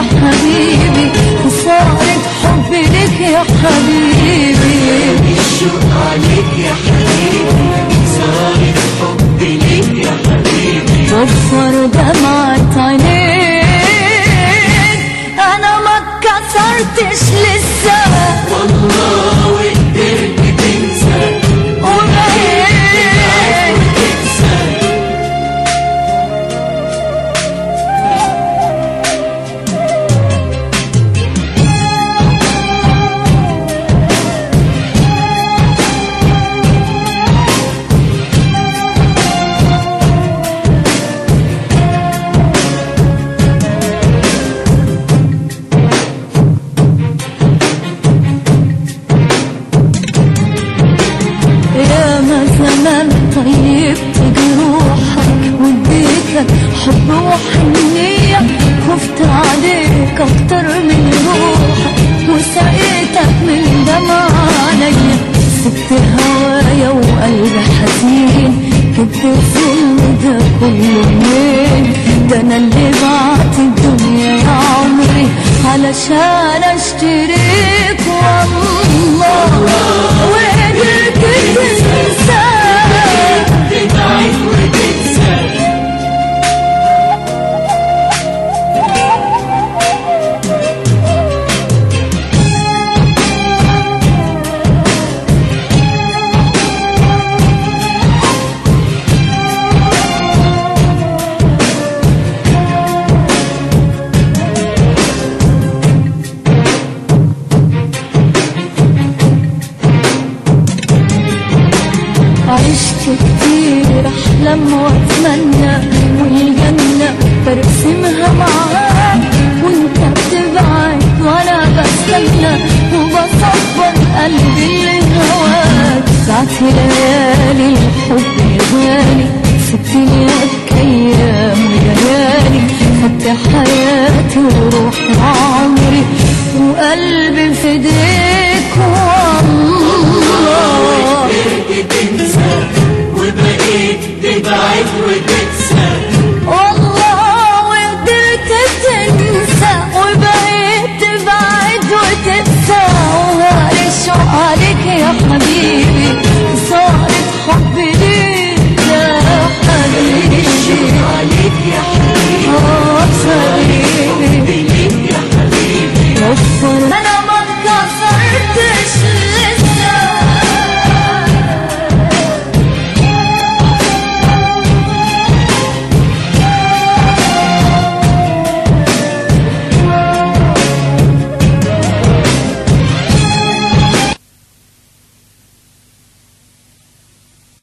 يا حبيبي وصارت حبي لك يا حبيبي الشوق عليك يا حبيبي صارت حبي ليك يا حبيبي وفر دمعة عينيك انا ما اتكسرتش لسه والله وقدرت تنسى وبقيت وتنسى يا ما زمان طيبت جروحك واديتك حب وحنية خفت عليك اكتر من روحك وسقيتك من دمع عينيا سبت هوايا وقلبي حزين جبت الظلم ده كله منين ده انا اللي بعت الدنيا يا عمري علشان اشتريك والله وقدرت تنسى تبعد وتنسى عشت كتير احلم واتمنى والجنة برسمها معاك وانت بتبعد وانا بستنى وبصبر قلبي اللي هواك ساعتي ليالي الحب الغالي سبتني ابكي ايام وليالي خدت حياتي وروحي وعمري وقلبي في ايديك والله قدرت تنسى وبقيت تبعد وتنسى